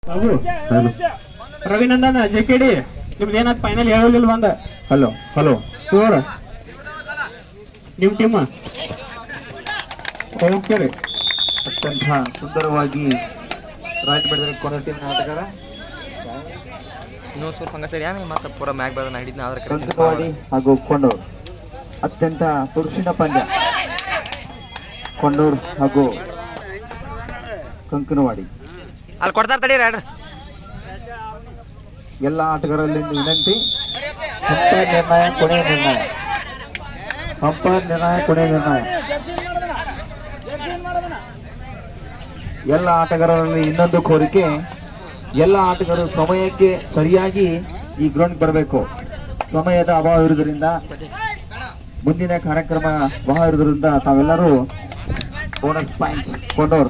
Babu Ravinandan J K D ನಿಮ್ದು ಏನಾದ್ final ಹೇಳಲಿಲ್ಲ ಬಂದ ಹಲೋ ಹಲೋ ಸೂರ ನಿಮ್ ಟೀಮ್ ಓಕೆ ರೀ ಅತ್ಯಂತ ಸುಂದರವಾಗಿ ರಾಯ್ಟ್ ಬೆಳೆದ ಕೊನೆ ಟೀಮ್ ಆಟಗಾರ ಇನ್ನೊಂದು ಸ್ವಲ್ಪ ಹಂಗ ಸರಿ ಮತ್ತೆ ಪೂರ ಮ್ಯಾಗ್ ಬೆಳೆದ ಹಿಡಿದ್ನ ಆದ್ರೆ ಕಂಕನವಾಡಿ ಹಾಗೂ ಕೊಂಡೂರ್ ಅತ್ಯಂತ ತುರುಸಿನ ಪಂದ್ಯ ಕೊಂಡೂರ್ ಹಾಗೂ ಕಂಕನವಾಡಿ ಅಲ್ಲಿ ಕೊಡ್ತಾರ ತಡೀರಿ ಹೇಳ್ರಿ ಎಲ್ಲ ಆಟಗಾರರಲ್ಲಿ ವಿನಂತಿ ಅಂಪೈರ್ ನಿರ್ಣಯ ಕೊನೆಯ ನಿರ್ಣಯ ಅಂಪೈರ್ ನಿರ್ಣಯ ಕೊನೆಯ ನಿರ್ಣಯ ಎಲ್ಲ ಆಟಗಾರರಲ್ಲಿ ಇನ್ನೊಂದು ಕೋರಿಕೆ ಎಲ್ಲ ಆಟಗಾರರು ಸಮಯಕ್ಕೆ ಸರಿಯಾಗಿ ಈ ಗ್ರೌಂಡ್ ಬರಬೇಕು ಸಮಯದ ಅಭಾವ ಇರುವುದರಿಂದ ಮುಂದಿನ ಕಾರ್ಯಕ್ರಮ ಅಭಾವ ಇರುವುದರಿಂದ ತಾವೆಲ್ಲರೂ ಬೋನಸ್ ಪಾಯಿಂಟ್ ಕೊಂಡೋರ್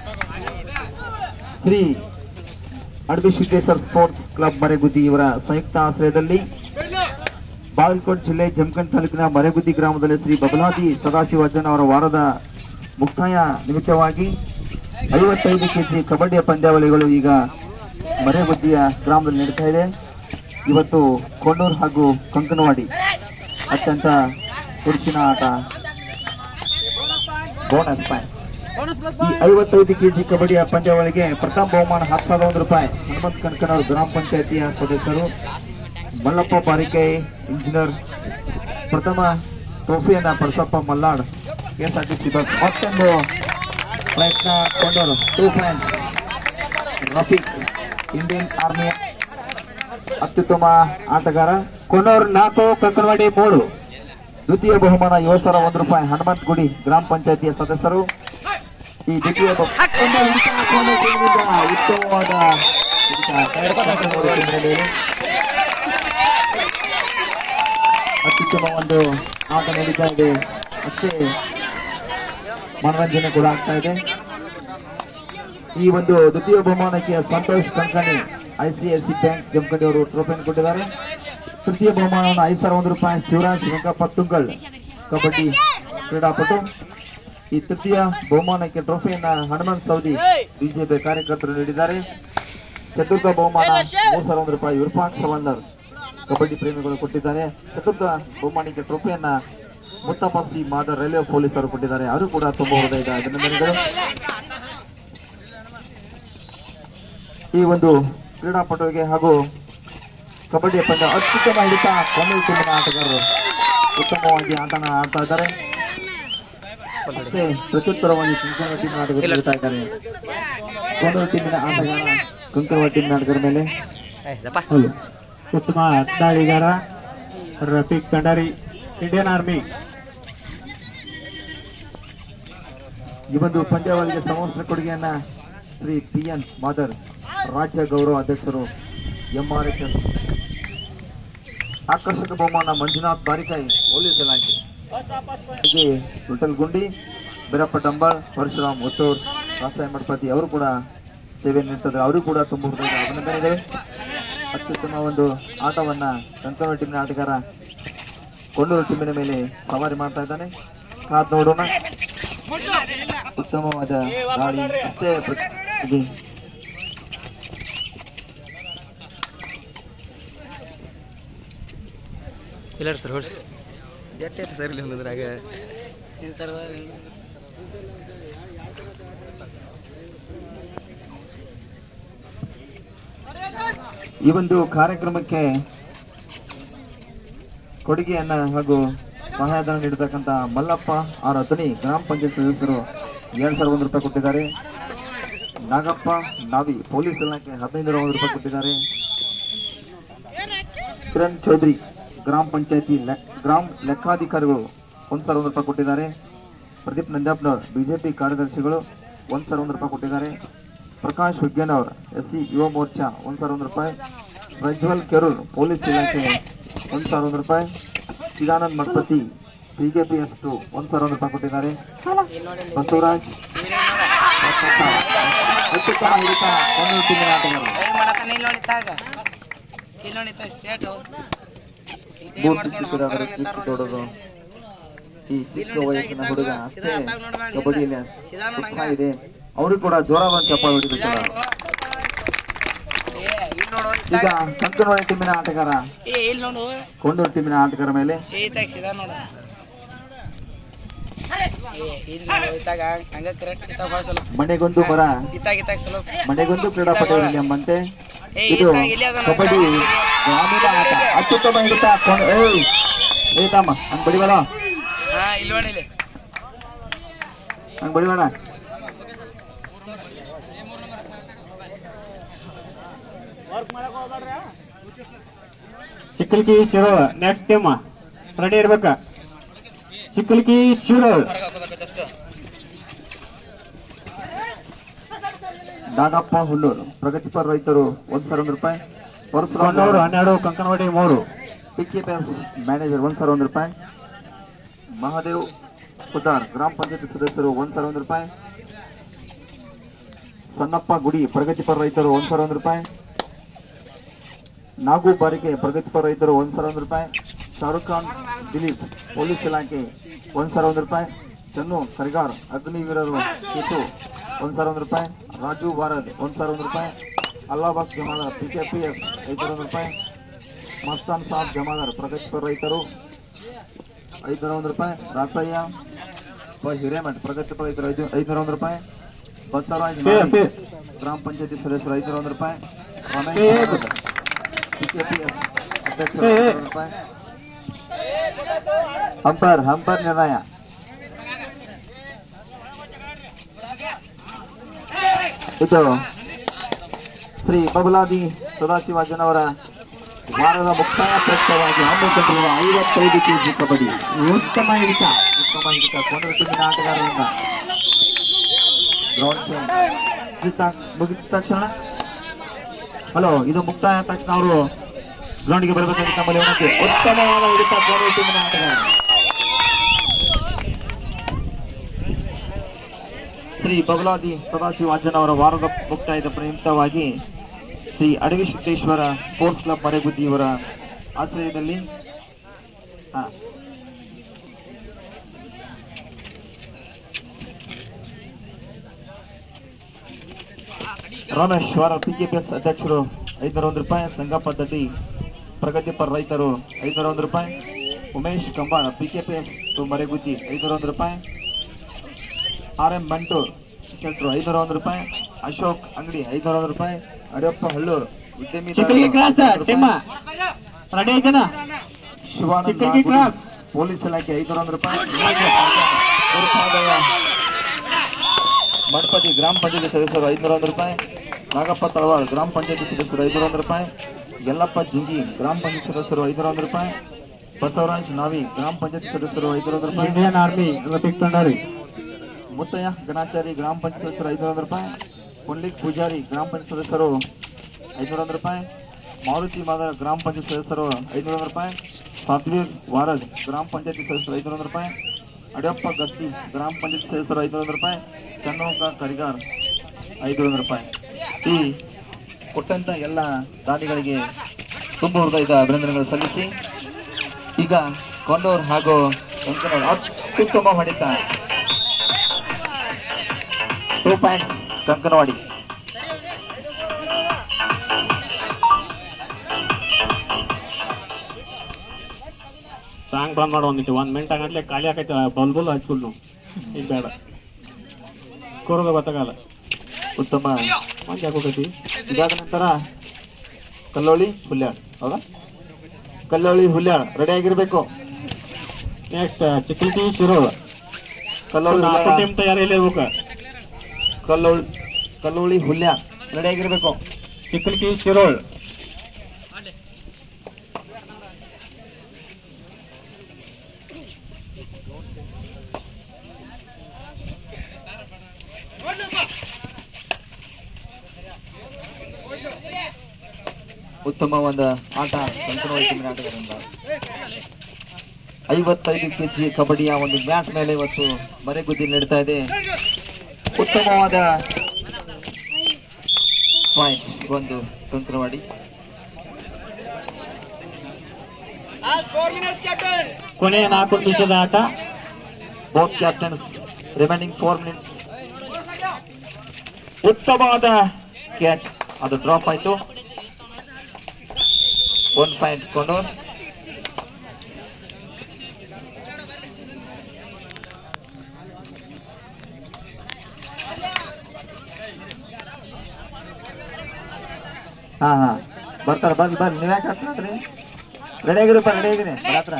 ಶ್ರೀ ಅಡವಿ ಸಿದ್ದೇಶ್ವರ ಸ್ಪೋರ್ಟ್ಸ್ ಕ್ಲಬ್ ಮರೆಗುದ್ದಿ ಇವರ ಸಂಯುಕ್ತ ಆಶ್ರಯದಲ್ಲಿ ಬಾಗಲಕೋಟೆ ಜಿಲ್ಲೆ ಜಮಖಂಡ್ ತಾಲೂಕಿನ ಮರೆಗುದ್ದಿ ಗ್ರಾಮದಲ್ಲಿ ಶ್ರೀ ಬಬಲಾದಿ ಸದಾಶಿವಜ್ಜನ್ ಅವರ ವಾರದ ಮುಕ್ತಾಯ ನಿಮಿತ್ತವಾಗಿ ಐವತ್ತೈದು ಕೆಜಿ ಕಬಡ್ಡಿಯ ಪಂದ್ಯಾವಳಿಗಳು ಈಗ ಮರೆಗುದ್ದಿಯ ಗ್ರಾಮದಲ್ಲಿ ನಡೀತಾ ಇದೆ ಇವತ್ತು ಕೊಂಡೂರು ಹಾಗೂ ಕಂಕನವಾಡಿ ಅತ್ಯಂತ ಹುಡುಸಿನ ಆಟ ಬೋನಸ್ ಪಾಯಿಂಟ್ ಈ ಐವತ್ತೈದು ಕೆಜಿ ಕಬಡ್ಡಿಯ ಪಂದ್ಯಾವಳಿಗೆ ಪ್ರಥಮ ಬಹುಮಾನ ಹತ್ತು ಸಾವಿರದ ಒಂದು ರೂಪಾಯಿ ಹನುಮಂತ್ ಕನಕನವರು ಗ್ರಾಮ ಪಂಚಾಯತಿಯ ಸದಸ್ಯರು ಮಲ್ಲಪ್ಪ ಬಾರಿಕೆ ಇಂಜಿನಿಯರ್ ಪ್ರಥಮ ಟ್ರೋಫಿಯನ್ನ ಪರಸಪ್ಪ ಮಲ್ಲಾಡ್ ಕೆಎಸ್ಆರ್ಟಿಸಿ ಬಸ್ ಮತ್ತೊಂದು ಪ್ರಯತ್ನ ಕೊಂಡವರು two point Rafiq Indian army ಅತ್ಯುತ್ತಮ ಆಟಗಾರ ಕೊನೂರು ನಾಲ್ಕು ಕಂಕನವಾಡಿ ಮೂರು ದ್ವಿತೀಯ ಬಹುಮಾನ ಏಳು ಸಾವಿರ ಒಂದು ರೂಪಾಯಿ ಹನುಮಂತ್ ಗುಡಿ ಗ್ರಾಮ ಪಂಚಾಯತಿಯ ಸದಸ್ಯರು ಈ ದ್ವಿತೀಯ ಬಹು- ಒಂದು ಹಿಡಿತ ಹಾಕೊಂಡು ಟೀಮಿನಿಂದ ಉತ್ತಮವಾದ ಹಿಡಿತ. ಕಂಕನವಾಡಿ ಟೀಮಿನಲ್ಲಿ ಅತ್ಯುತ್ತಮ ಒಂದು ಆಟ ನಡೀತಾ ಇದೆ ಅಷ್ಟೇ ಮನರಂಜನೆ ಕೂಡ ಆಗ್ತಾ ಇದೆ ಈ ಒಂದು ದ್ವಿತೀಯ ಬಹುಮಾನಕ್ಕೆ ಸಂತೋಷ್ ಕಂಕಣಿ ಐಸಿಐಸಿ ಬ್ಯಾಂಕ್ ಜಮಖಂಡಿ ಅವರು ಟ್ರೋಫಿಯನ್ನು ಕೊಟ್ಟಿದ್ದಾರೆ ತೃತೀಯ ಬಹುಮಾನವನ್ನು ಐದು ಸಾವಿರ ಒಂದು ರೂಪಾಯಿ ಶಿವರಾಜ್ ವೆಂಕಪ್ಪ ತುಂಗಲ್ ಕಬಡ್ಡಿ ಕ್ರೀಡಾಪಟು ಈ ತೃತೀಯ ಬಹುಮಾನಕ್ಕೆ ಟ್ರೋಫಿಯನ್ನ ಹನುಮಂತ್ ಸೌದಿ ಬಿಜೆಪಿ ಕಾರ್ಯಕರ್ತರು ನೀಡಿದ್ದಾರೆ ಚತುರ್ಥ ಬಹುಮಾನ ಮೂರು ಸಾವಿರ ಒಂದು ರೂಪಾಯಿ ಇರ್ಫಾನ್ ಸವಲ್ಲರ್ ಕಬಡ್ಡಿ ಪ್ರೇಮಿಗಳು ಕೊಟ್ಟಿದ್ದಾರೆ ಚತುರ್ಥ ಬಹುಮಾನಕ್ಕೆ ಟ್ರೋಫಿಯನ್ನ ಮುತ್ತಪಸಿ ಮಾದರ್ ರೈಲ್ವೆ ಪೊಲೀಸರು ಕೊಟ್ಟಿದ್ದಾರೆ ಅವರು ಕೂಡ ತುಂಬಾ ಹೃದಯದ ಅಭಿನಂದನೆಗಳು ಈ ಒಂದು ಕ್ರೀಡಾಪಟುವಿಗೆ ಹಾಗೂ ಕಬಡ್ಡಿಯ ಪಂದ್ಯ ಅತ್ಯುತ್ತಮ ಹಿಡಿತ ಕೊನೆಯ ಟೀಮಿನ ಆಟಗಾರರು ಉತ್ತಮವಾಗಿ ಆಟನ ಆಡ್ತಾ ಇದ್ದಾರೆ ಮತ್ತೆ ಪ್ರತ್ಯುತ್ತರವಾಗಿ ಕುಂಕುಮ ಟೀಮಿನ ಆಟಗಾರರು ಹಿಡಿತಾ ಇದ್ದಾರೆ ಕೊನೆಯ ಟೀಮಿನ ಆಟಗಾರ ಕುಂಕುಮ ಟೀಮಿನ ಆಟಗಾರ ಮೇಲೆ ದಪ್ಪ ಹೌದು ಉತ್ತಮ ದಾಳಿಗಾರ ರಫೀಕ್ ಕಂಡಾರಿ ಇಂಡಿಯನ್ ಆರ್ಮಿ ಈ ಒಂದು ಪಂದ್ಯಾವಳಿಗೆ ಸಮವಸ್ತ್ರ ಕೊಡುಗೆಯನ್ನ ಶ್ರೀ ಪಿ ಎನ್ ಮಾದರ್ ರಾಜ್ಯ ಗೌರವ ಅಧ್ಯಕ್ಷರು ಎಂಆರ್ಎಚ್ಎಸ್ ಆಕರ್ಷಕ ಬಹುಮಾನ ಮಂಜುನಾಥ್ ಬಾರಿಕಾಯಿ ಪೊಲೀಸ್ ಇಲಾಖೆ ಹೀಗೆ ವಿಠಲ್ ಗುಂಡಿ ಬೀರಪ್ಪ ಡಂಬಾಳ್ ಪರಶುರಾಮ್ ಒತ್ತೂರ್ ರಾಸಾಯ ಮಠಪತಿ ಅವರು ಕೂಡ ಸೇವೆ ನೀಡ್ತಿದ್ದಾರೆ ಅವರು ಕೂಡ ತುಂಬ ಹೃದಯದ ಅಭಿನಂದನೆಗಳು ಅತ್ಯುತ್ತಮ ಒಂದು ಆಟವನ್ನ ಕಂಕಣ ಟೀಮಿನ ಆಟಗಾರ ಕೊಂಡೂರು ಟೀಮಿನ ಮೇಲೆ ಸವಾರಿ ಮಾಡ್ತಾ ಇದ್ದಾನೆ ಕಾದ್ ನೋಡೋಣ ಉತ್ತಮವಾದ ಗಾಳಿ ಅಷ್ಟೇ ಪ್ರ- ಇದೆ ಇಲ್ಲ ರೀ ಸರ್ ಹೊಳ್ರಿ ಎಟ್ಟೆ ಸರ್ ಇಲ್ಲಿ ಒಂದ್ರಾಗ ಈ ಒಂದು ಕಾರ್ಯಕ್ರಮಕ್ಕೆ ಕೊಡುಗೆಯನ್ನ ಹಾಗೂ ಸಹಾಯಧನ ನೀಡತಕ್ಕಂತ ಮಲ್ಲಪ್ಪ ಆರ್ ಅತನಿ ಗ್ರಾಮ ಪಂಚಾಯತ್ ಸದಸ್ಯರು ಎರಡ್ ಸಾವಿರದ ಒಂದು ರೂಪಾಯಿ ಕೊಟ್ಟಿದ್ದಾರೆ ನಾಗಪ್ಪ ನಾವಿ ಪೊಲೀಸ್ ಇಲಾಖೆ ಹದಿನೈದು ಒಂದು ರೂಪಾಯಿ ಕೊಟ್ಟಿದ್ದಾರೆ ಕಿರಣ್ ಚೌಧರಿ ಗ್ರಾಮ ಪಂಚಾಯತಿ ಗ್ರಾಮ ಲೆಕ್ಕಾಧಿಕಾರಿಗಳು ಒಂದ್ ಸಾವಿರ ಒಂದು ರೂಪಾಯಿ ಕೊಟ್ಟಿದ್ದಾರೆ ಪ್ರದೀಪ್ ನಂಜಾಪ್ನವ್ರು ಬಿಜೆಪಿ ಕಾರ್ಯದರ್ಶಿಗಳು ಒಂದ್ ಸಾವಿರ ಒಂದು ರೂಪಾಯಿ ಕೊಟ್ಟಿದ್ದಾರೆ ಪ್ರಕಾಶ್ ಹುಗ್ಗೇನವ್ರ ಎಸ್ ಸಿ ಯುವ ಮೋರ್ಚಾ ಒಂದ್ ಸಾವಿರ ಒಂದು ರೂಪಾಯಿ ಪ್ರಜ್ವಲ್ ಕೆರೂರ್ ಪೊಲೀಸ್ ಇಲಾಖೆ ಒಂದ್ ಸಾವಿರ ಒಂದು ರೂಪಾಯಿ ಚಿದಾನಂದ್ ಮಠಪತಿ ಬಿಜೆಪಿ ಎಸ್ ಟು ಒಂದ್ ಸಾವಿರ ಒಂದು ರೂಪಾಯಿ ಕೊಟ್ಟಿದ್ದಾರೆ ಬಸವರಾಜ್ ಅತ್ಯುತ್ತಮ ಹಿಡಿತ ಒಂದು ಟೀಮಿನ ಆಟಗಾರರು ಮೂರ್ತಿ ಚಿಕ್ಕದಾದರೂ ಕಿತ್ತು ತೊಡೋದು ಈ ಚಿಕ್ಕ ವಯಸ್ಸಿನ ಹುಡುಗ ಅಷ್ಟೇ ಕಬಡ್ಡಿಯಲ್ಲಿ ಉತ್ಸಾಹ ಇದೆ ಅವರು ಕೂಡ ಜೋರಾದ ಚಪ್ಪಾಳೆ ಹೊಡಿಬೇಕು ಈಗ ಕಂಕನವಾಡಿ ಟೀಮಿನ ಆಟಗಾರ ಏ ಇಲ್ಲಿ ನೋಡು ಕೊಂಡೂರು ಟೀಮಿನ ಆಟಗಾರ ಮೇಲೆ ಏ ತೆಗ್ಸಿದ ನೋಡು ಏ ಇಲ್ಲಿ ನೋಡು ಇತ್ತಾಗ ಹಂಗ ಕರೆಕ್ಟ್ ಇತ್ತಾಗ ಭಾಳ ಸ್ವಲ್ಪ ಮನೆಗೊಂದು ಮರ ಇತ್ತಾಗ ಇತ್ತಾಗ ಸ್ವಲ್ಪ ಮನೆಗೊಂದು ಕ್ರೀಡಾಪಟುವಿನಲ್ಲಿ ಎಂಬಂತೆ ಏ ಇದು ಇತ್ತಾಗ ಇಲ್ಲಿ ಅದ ನೋಡು. ಕಬಡ್ಡಿ ಗ್ರಾಮೀಣ ಆಟ ಅತ್ಯುತ್ತಮ ಹಿಡಿತ ಕೊಂಡ- ಏಯ್ ಏ ತಮ್ಮ ಹಂಗ್ ಬಡಿಬೇಡ ಹಾ ಇಲ್ಲಿ ನೋಡಿ ಇಲ್ಲಿ ಹಂಗ್ ಬಡಿಬೇಡ Chikkalki Shiro next team ready ಇರ್ಬೇಕ ಚಿಕ್ಕಲ್ಕಿ ಶಿರೋ ಹೊರಗೆ ಹಾಕೋದಕ್ಕೆ ಅಷ್ಟು ನಾಗಪ್ಪ ಹುಲ್ಲೂರು ಪ್ರಗತಿಪರ ರೈತರು ಒಂದ್ ಸಾವಿರ ಒಂದು ರೂಪಾಯಿ ಕೊಂಡೂರು ಪರಶುರಾಮ ಹನ್ನೆರಡು ಕಂಕನವಾಡಿ ಮೂರು ಪಿಕ್ಕಿ ಬ್ಯಾಂಕ್ ಮ್ಯಾನೇಜರ್ ಒಂದ್ ಸಾವಿರ ಒಂದು ರೂಪಾಯಿ ಮಹಾದೇವ್ ಕುದಾರ್ ಗ್ರಾಮ ಪಂಚಾಯತ್ ಸದಸ್ಯರು ಒಂದ್ ಸಾವಿರ ಒಂದು ರೂಪಾಯಿ ಸಣ್ಣಪ್ಪ ಗುಡಿ ಪ್ರಗತಿಪರ ರೈತರು ಒಂದ್ ಸಾವಿರ ಒಂದು ರೂಪಾಯಿ ನಾಗು ಬಾರಿಗೆ ಪ್ರಗತಿಪರ ರೈತರು ಒಂದ್ ಸಾವಿರ ಒಂದು ರೂಪಾಯಿ ಶಾರುಖ್ ಖಾನ್ ದಿಲೀಪ್ ಪೊಲೀಸ್ ಇಲಾಖೆ ಒಂದ್ ಸಾವಿರ ಒಂದು ರೂಪಾಯಿ ಚನ್ನು ಕರಿಗಾರ್ ಅಗ್ನಿವೀರರು ಕೇತು ಒಂದ್ ಸಾವಿರ ಒಂದು ರೂಪಾಯಿ ರಾಜು ಭಾರತ್ ಒಂದ್ ಸಾವಿರ ಒಂದು ರೂಪಾಯಿ ಅಲ್ಲಾಬಾದ್ ಜಮಾದಾರ್ ಪಿಕೆಪಿಎಸ್ ಐದು ಒಂದು ರೂಪಾಯಿ ಮಸ್ತಾನ್ ಸಾಬ್ ಜಮಾದಾರ್ ಪ್ರಗತಿಪರ ರೈತರು ಐದುನೂರ ಒಂದು ರೂಪಾಯಿ ರಾಸಯ್ಯ ಪ ಹಿರೇಮಠ್ ಪ್ರಗತಿಪರ ರೈತರು ಐದು ಐದುನೂರ ಒಂದು ರೂಪಾಯಿ ಬಸವರಾಜ್ ಪೇ, ನಾಯಿ, ಪೇ. ಗ್ರಾಮ ಪಂಚಾಯತಿ ಸದಸ್ಯರು ಐದುನೂರ ಒಂದು ರೂಪಾಯಿ ರಮೇಶ್ ಪೇ. ಭಾರತ್, PKPS ಅಧ್ಯಕ್ಷರು ಪೇ. ಐದುನೂರು ರೂಪಾಯಿ ಹಂಪರ್ ಹಂಪರ್ ನಿರ್ಣಯ ಇದು ಶ್ರೀ ಬಬಲಾದಿ ಸದಾಶಿವಾಜನವರ ವಾರದ ಮುಕ್ತಾಯ ಪ್ರಯುಕ್ತವಾಗಿ ಹಮ್ಮಿಕೊಂಡಿರುವ ಐವತ್ತೈದು ಕೆಜಿ ಕಬಡ್ಡಿ ಉತ್ತಮ ಹಿಡಿತ ಉತ್ತಮ ಹಿಡಿತ ಕೊಂಡರ ಟೀಮಿನ ಆಟಗಾರರಿಂದ ಗ್ರೌಂಡ್ ಮುಗಿದ ಮುಗಿದ ತಕ್ಷಣ ಹಲೋ ಇದು ಮುಕ್ತಾಯ ಆದ ತಕ್ಷಣ ಅವರು ಗ್ರೌಂಡ್ಗೆ ಬರಬೇಕಾಗಿತ್ತು ನಮ್ಮಲ್ಲಿ ವಿನಂತಿ ಉತ್ತಮವಾದ ಹಿಡಿತ ಕೊಂಡರ ಟೀಮಿನ ಆಟಗಾರ ಶ್ರೀ ಬಬಲಾದಿ ಸದಾಶಿವಾಜನ್ ಅವರ ವಾರದ ಮುಕ್ತಾಯದ ಪ್ರಯುಕ್ತವಾಗಿ ಶ್ರೀ ಅಡವಿ ಸಿದ್ದೇಶ್ವರ ಸ್ಪೋರ್ಟ್ಸ್ ಕ್ಲಬ್ ಮರೆಬುದ್ದಿ ಇವರ ಆಶ್ರಯದಲ್ಲಿ ಹಾ ರಮೇಶ್ ವಾರ ಪಿಕೆಪಿಎಸ್ ಅಧ್ಯಕ್ಷರು ಐದುನೂರ ಒಂದು ರೂಪಾಯಿ ಸಂಘ ಪದ್ಧತಿ ಪ್ರಗತಿಪರ ರೈತರು ಐದುನೂರ ಒಂದು ರೂಪಾಯಿ ಉಮೇಶ್ ಕಂಬಾರ ಪಿಕೆಪಿಎಸ್ ಮರೆಗುದ್ದಿ ಐದುನೂರ ಒಂದು ರೂಪಾಯಿ ಆರ್ ಎಂ ಮಂಟು ಶೆಟ್ರು ಐದುನೂರ ಒಂದು ರೂಪಾಯಿ ಅಶೋಕ್ ಅಂಗಡಿ ಐದುನೂರ ಒಂದು ರೂಪಾಯಿ ಅಡಿಯಪ್ಪ ಹಳ್ಳೂರು ಉದ್ಯಮಿ ಚಿಕ್ಕಲ್ಗಿ ಕ್ರಾಸ್ ಟೀಮ ರೆಡಿ ಐತೇನ ಶಿವಾನಂದ ಚಿಕ್ಕಲ್ಗಿ ಗುಡಿ, ಕ್ರಾಸ್. ಪೊಲೀಸ್ ಇಲಾಖೆ ಐದುನೂರ ಒಂದು ರೂಪಾಯಿ ಗುರುಪಾದಯ್ಯ ಮಠಪತಿ ಗ್ರಾಮ ಪಂಚಾಯತಿ ಸದಸ್ಯರು ಐದುನೂರ ಒಂದು ರೂಪಾಯಿ ನಾಗಪ್ಪ ತಳವಾಳ್ ಗ್ರಾಮ ಪಂಚಾಯತಿ ಸದಸ್ಯರು ಐದುನೂರ ಒಂದು ರೂಪಾಯಿ ಯಲ್ಲಪ್ಪ ಜಿಂಗಿ ಗ್ರಾಮ ಪಂಚಾಯತ್ ಸದಸ್ಯರು ಐದುನೂರ ಒಂದು ರೂಪಾಯಿ ಬಸವರಾಜ್ ನಾವಿ ಗ್ರಾಮ ಪಂಚಾಯತ್ ಸದಸ್ಯರು ಐದುನೂರ ಒಂದು ರೂಪಾಯಿ ಇಂಡಿಯನ್ ಆರ್ಮಿ ಇವತ್ತಿಗೆ ತಂಡರಿ ಮುತ್ತಯ್ಯ ಗಣಾಚಾರಿ ಗ್ರಾಮ ಪಂಚಾಯತ್ ಸದಸ್ಯರು ಐದುನೂರ ಒಂದು ರೂಪಾಯಿ ಪುಂಡ್ಲಿಕ್ ಪೂಜಾರಿ ಗ್ರಾಮ ಪಂಚಾಯತ್ ಸದಸ್ಯರು ಐದುನೂರ ಒಂದು ರೂಪಾಯಿ ಮಾರುತಿ ಮಾದರ ಗ್ರಾಮ ಪಂಚಾಯತ್ ಸದಸ್ಯರು ಐದುನೂರ ಒಂದು ರೂಪಾಯಿ ಸಾತ್ವೀರ್ ವಾರದ್ ಗ್ರಾಮ ಪಂಚಾಯತಿ ಸದಸ್ಯರು ಐದುನೂರ ಒಂದು ರೂಪಾಯಿ ಅಡಿಯಪ್ಪ ಗಸ್ತಿ ಗ್ರಾಮ ಪಂಚಾಯತ್ ಸದಸ್ಯರು ಐದುನೂರ ಒಂದು ರೂಪಾಯಿ ಚನ್ನೋಕ ಕರಿಗಾರ್ ಐದುನೂರ ಒಂದು ರೂಪಾಯಿ ಈ ಕೊಟ್ಟಂತ ಎಲ್ಲ ದಾನಿಗಳಿಗೆ ತುಂಬ ಹೃದಯದ ಅಭಿನಂದನೆಗಳು ಸಲ್ಲಿಸಿ ಈಗ ಕೊಂಡೋರ್ ಹಾಗೂ ವೆಂಕಟೇಶ್ ಅತ್ಯುತ್ತಮ ಹೊಡಿತ ಟೂ ಪಾಯಿಂಟ್ ಕಂಕನವಾಡಿ ಸಾಂಗ್ ಬಂದ್ ಮಾಡೋ ಒಂದಿಟ್ಟು ಒಂದ್ ಮಿನಿಟ್ ಆಗಂಟ್ಲೆ ಖಾಲಿ ಆಕೈತಿ ಬಲ್ ಬಲ್ ಹಚ್ಕೊಲ್ ನಾವು ಈಗ ಬೇಡ ಕೂರೋದ ಗೊತ್ತಾಗಲ್ಲ ಉತ್ತಮ ಒಂದ್ ಯಾಕೋಕೈತಿ ಇದಾದ ನಂತರ ಕಲ್ಲೋಳಿ ಹುಲ್ಯಾಳ್ ಹೌದಾ ಕಲ್ಲೋಳಿ ಹುಲ್ಯಾಳ್ ರೆಡಿ ಆಗಿರ್ಬೇಕು ನೆಕ್ಸ್ಟ್ ಚಿಕ್ಕಲ್ಕಿ ಶಿರೋ ಕಲ್ಲೋಳಿ ನಾಲ್ಕು ಹುಲ್ಯಾಳ ಟೀಮ್ ತಯಾರಿಯಲ್ಲಿ ಇರ್ಬೇಕು ಕಲ್ಲೋಳಿ ಕಲ್ಲೋಳಿ ಹುಲ್ಯಾಳ್ ರೆಡಿ ಆಗಿರ್ಬೇಕು ಚಿಕ್ಕಲ್ಕಿ ಶಿರೋಳ್ ಉತ್ತಮವಾದ ಆಟ ಕಂಕನವಾಡಿ ಟೀಮಿನ ಆಟಗಾರರಿಂದ ಐವತ್ತೈದು ಕೆಜಿ ಕಬಡ್ಡಿಯ ಒಂದು ಮ್ಯಾಟ್ ಮೇಲೆ ಇವತ್ತು ಮರೆಗುದ್ದಿ ನಡೀತಾ ಇದೆ ಉತ್ತಮವಾದ ಪಾಯಿಂಟ್ ಒಂದು ಕಂಕನವಾಡಿ ಕೊನೆಯ ನಾಲ್ಕು ನಿಮಿಷದ ಆಟ both captains remaining four minutes ಉತ್ತಮವಾದ ಕ್ಯಾಚ್ ಅದು ಡ್ರಾಪ್ ಆಯ್ತು ಒನ್ ಪಾಯಿಂಟ್ ಕೊನೂರ್ ಹಾ ಹಾ ಬರ್ತಾರ ಬರ್ರಿ ಬರ್ರಿ ನೀವ್ ಯಾಕೆ ಹಾಕ್ರಿ ರೆಡಿ ಆಗಿರಪ್ಪ ರೆಡಿ ಆಗಿರಿ ಹತ್ರ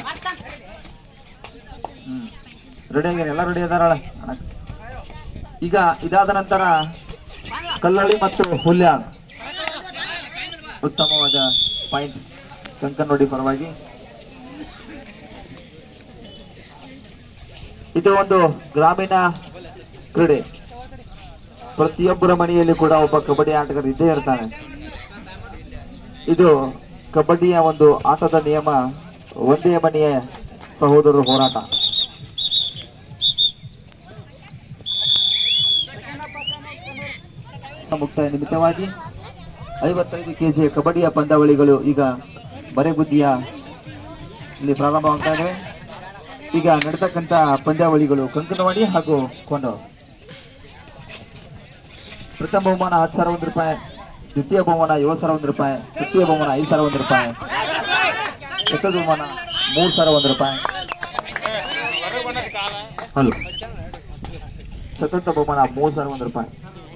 ಹ್ಮ್ ರೆಡಿ ಆಗಿರಿ ಎಲ್ಲ ರೆಡಿ ಅದಾರಳ ಈಗ ಇದಾದ ನಂತರ ಕಲ್ಲಳ್ಳಿ ಮತ್ತು ಹುಲ್ಯಾಳ್ ಉತ್ತಮವಾದ ಪಾಯಿಂಟ್ ಕಂಕನೋಡಿ ಪರವಾಗಿ ಇದು ಒಂದು ಗ್ರಾಮೀಣ ಕ್ರೀಡೆ ಪ್ರತಿಯೊಬ್ಬರ ಮನೆಯಲ್ಲಿ ಕೂಡ ಒಬ್ಬ ಕಬಡ್ಡಿ ಆಟಗಾರ ಇದ್ದೇ ಇರ್ತಾನೆ ಇದು ಕಬಡ್ಡಿಯ ಒಂದು ಆಟದ ನಿಯಮ ಒಂದೇ ಮನೆಯ ಸಹೋದರರ ಹೋರಾಟ ಮುಕ್ತಾಯ ನಿಮಿತ್ತವಾಗಿ ಐವತ್ತೈದು ಕೆಜಿಯ ಕಬಡ್ಡಿಯ ಪಂದ್ಯಾವಳಿಗಳು ಈಗ ಬರೆಬುದ್ದಿಯ ಇಲ್ಲಿ ಪ್ರಾರಂಭವಾಗ್ತಾ ಇವೆ ಈಗ ನಡೆತಕ್ಕಂತ ಪಂದ್ಯಾವಳಿಗಳು ಕಂಕನವಾಡಿ ಹಾಗೂ ಕೊಂಡೋ ಪ್ರಥಮ ಬಹುಮಾನ ಹತ್ತು ಸಾವಿರ ಒಂದು ರೂಪಾಯಿ ದ್ವಿತೀಯ ಬಹುಮಾನ ಏಳು ಸಾವಿರ ಒಂದು ರೂಪಾಯಿ ತೃತೀಯ ಬಹುಮಾನ ಐದು ಸಾವಿರ ಒಂದು ರೂಪಾಯಿ ಚತುರ್ಥ ಬಹುಮಾನ ಮೂರು ಸಾವಿರ ಒಂದು ರೂಪಾಯಿ ಹಲೋ ಚತುರ್ಥ ಬಹುಮಾನ ಮೂರು ಸಾವಿರ ಒಂದು ರೂಪಾಯಿ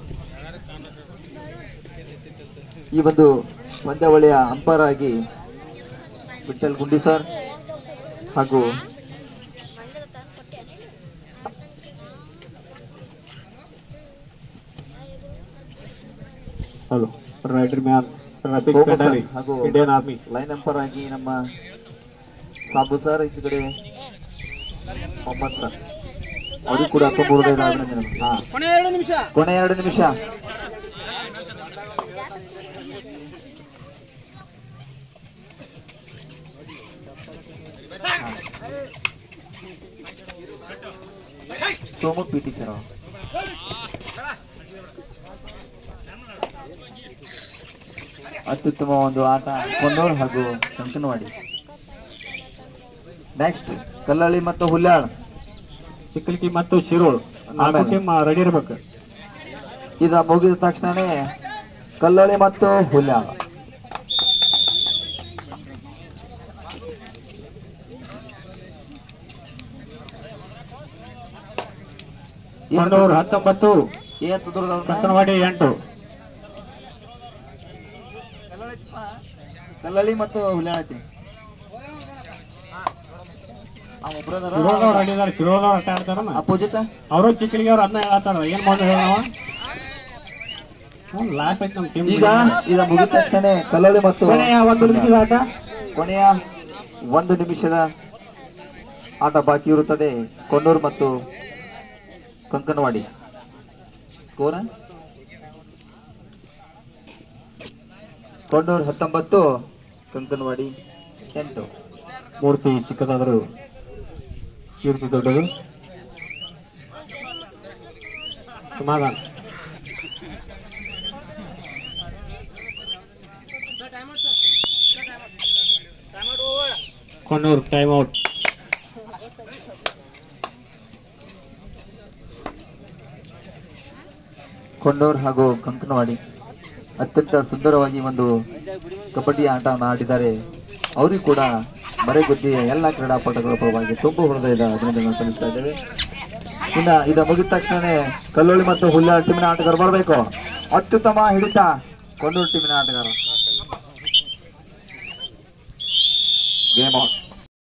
ಈ ಒಂದು ಪಂದ್ಯಾವಳಿಯ ಅಂಪೈರ್ ಆಗಿ ವಿಠಲ್ ಗುಂಡಿ ಸರ್ ಹಾಗೂ hello rider man traffic Somu sir ಪೆಡಾರಿ ಹಾಗೂ ಇಂಡಿಯನ್ ಆರ್ಮಿ ಲೈನ್ ಅಂಪೈರ್ ಆಗಿ ನಮ್ಮ ಸಾಬು ಸರ್ ಈಚೆ ಕಡೆ ಮೊಹಮ್ಮದ್ ಸರ್ ಅವ್ರಿಗೆ ಕೂಡ ತುಂಬ ಹೃದಯದ ಅಭಿನಂದನೆ ಹಾ ಕೊನೆ ಎರಡು ನಿಮಿಷ ಕೊನೆ ಎರಡು ನಿಮಿಷ ಸೋಮು ಪಿ ಟಿ ಸರ್ ಅತ್ಯುತ್ತಮ ಒಂದು ಆಟ ಕೊನ್ನೂರ್ ಹಾಗೂ ಕಂಕನವಾಡಿ ನೆಕ್ಸ್ಟ್ ಕಲ್ಲಳ್ಳಿ ಮತ್ತು ಹುಲ್ಯಾಳ್ ಚಿಕ್ಕಲಿಕಿ ಮತ್ತು ಶಿರೋಳ್ ನಾಲ್ಕು ಆಮೇಲೆ? ಟೀಮ್ ರೆಡಿ ಇರ್ಬೇಕು ಇದ ಮುಗಿದ ತಕ್ಷಣನೇ ಕಲ್ಲಳ್ಳಿ ಮತ್ತು ಹುಲ್ಯಾಳ ಕೊಂಡೂರು ಹತ್ತೊಂಬತ್ತು ಏನ್ ತುದುರ್ದವ್ನ? ಕಂಕನವಾಡಿ ಎಂಟು ಕಲ್ಲಳ್ಳಿ ಮತ್ತು ಹುಲ್ಯಾಳ ಐತಿ ಆ ಒಬ್ರದಾರ? ಶಿರೋಳದವ್ರು ರೆಡಿ ಇದಾರೆ ಶಿರೋಳದವ್ರು ಅಟ್ಟ ಆಡ್ತಾರನ ಅಪೋಸಿಟ್ ಅವರು ಚಿಕ್ಕಲಿಗೆ ಅವ್ರು ಅದನ್ನ ಹೇಳತ್ತಾರ ಏನ್ ಮಾಡೋದು ಹೇಳ ನಾವ ಲಾಸ್ಟ್ ಐತಿ ನಮ್ ಟೀಮ್ ಈಗ ಇದ ಮುಗಿದ ತಕ್ಷಣ ಕಲ್ಲಳ್ಳಿ ಮತ್ತು ಕೊನೆಯ ಒಂದು ನಿಮಿಷದ ಆಟ ಕೊನೆಯ ಒಂದು ನಿಮಿಷದ ಆಟ ಬಾಕಿ ಇರುತ್ತದೆ ಕೊನ್ನೂರು ಮತ್ತು ಕಂಕನವಾಡಿ ಸ್ಕೋರ ಕೊನ್ನೂರು ಹತ್ತೊಂಬತ್ತು ಕಂಕನವಾಡಿ ಎಂಟು ಮೂರ್ತಿ ಚಿಕ್ಕದಾದ್ರು ಕೀರ್ತಿ ದೊಡ್ಡದು ಸಮಾಧಾನ ಕೊಣ್ಣೂರು ಟೈಮ್ ಔಟ್ ಕೊಂಡೂರ್ ಹಾಗೂ ಕಂಕನವಾಡಿ ಅತ್ಯಂತ ಸುಂದರವಾಗಿ ಒಂದು ಕಬಡ್ಡಿ ಆಟವನ್ನು ಆಡಿದ್ದಾರೆ ಅವರಿಗೂ ಕೂಡ ಮರೆಗುದ್ದಿಯ ಎಲ್ಲ ಕ್ರೀಡಾಪಟುಗಳ ಪರವಾಗಿ ತುಂಬ ಹೃದಯದ ಅಭಿನಂದನೆ ಸಲ್ಲಿಸ್ತಾ ಇದ್ದೇವೆ ಇನ್ನ ಇದು ಮುಗಿದ ತಕ್ಷಣನೇ ಕಲ್ಲೋಳಿ ಮತ್ತು ಹುಲ್ಯಾಳ್ ಟೀಮಿನ ಆಟಗಾರ ಬರಬೇಕು ಅತ್ಯುತ್ತಮ ಹಿಡಿತ ಕೊಂಡೂರು ಟೀಮಿನ ಆಟಗಾರ ಗೇಮ್ ಔಟ್